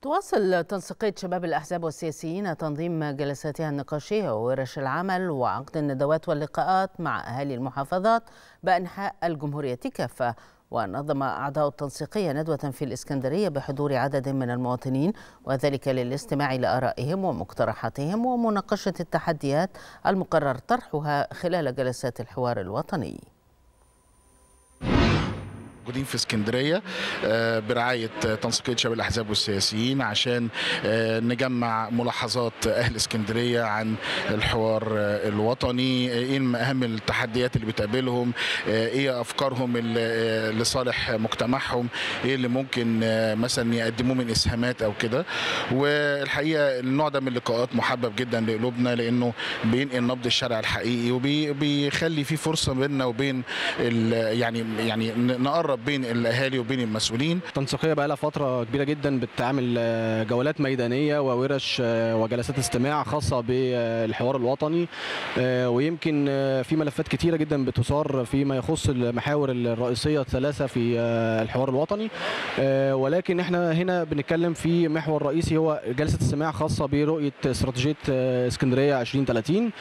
تواصل تنسيقية شباب الأحزاب والسياسيين تنظيم جلساتها النقاشية وورش العمل وعقد الندوات واللقاءات مع أهالي المحافظات بأنحاء الجمهورية كافة ونظم أعضاء التنسيقية ندوة في الإسكندرية بحضور عدد من المواطنين وذلك للاستماع لآرائهم ومقترحاتهم ومناقشة التحديات المقرر طرحها خلال جلسات الحوار الوطني موجودين في اسكندريه برعايه تنسيقيه شباب الاحزاب والسياسيين عشان نجمع ملاحظات اهل اسكندريه عن الحوار الوطني ايه اهم التحديات اللي بتقابلهم ايه افكارهم لصالح مجتمعهم ايه اللي ممكن مثلا يقدموه من اسهامات او كده والحقيقه النوع ده من اللقاءات محبب جدا لقلوبنا لانه بينقل نبض الشارع الحقيقي وبيخلي في فرصه بيننا وبين يعني يعني نقرب بين الاهالي وبين المسؤولين التنسيقيه بقى لها فتره كبيره جدا بتعمل جولات ميدانيه وورش وجلسات استماع خاصه بالحوار الوطني ويمكن في ملفات كتيره جدا بتثار فيما يخص المحاور الرئيسيه الثلاثه في الحوار الوطني ولكن احنا هنا بنتكلم في محور رئيسي هو جلسه استماع خاصه برؤيه استراتيجيه اسكندريه 2030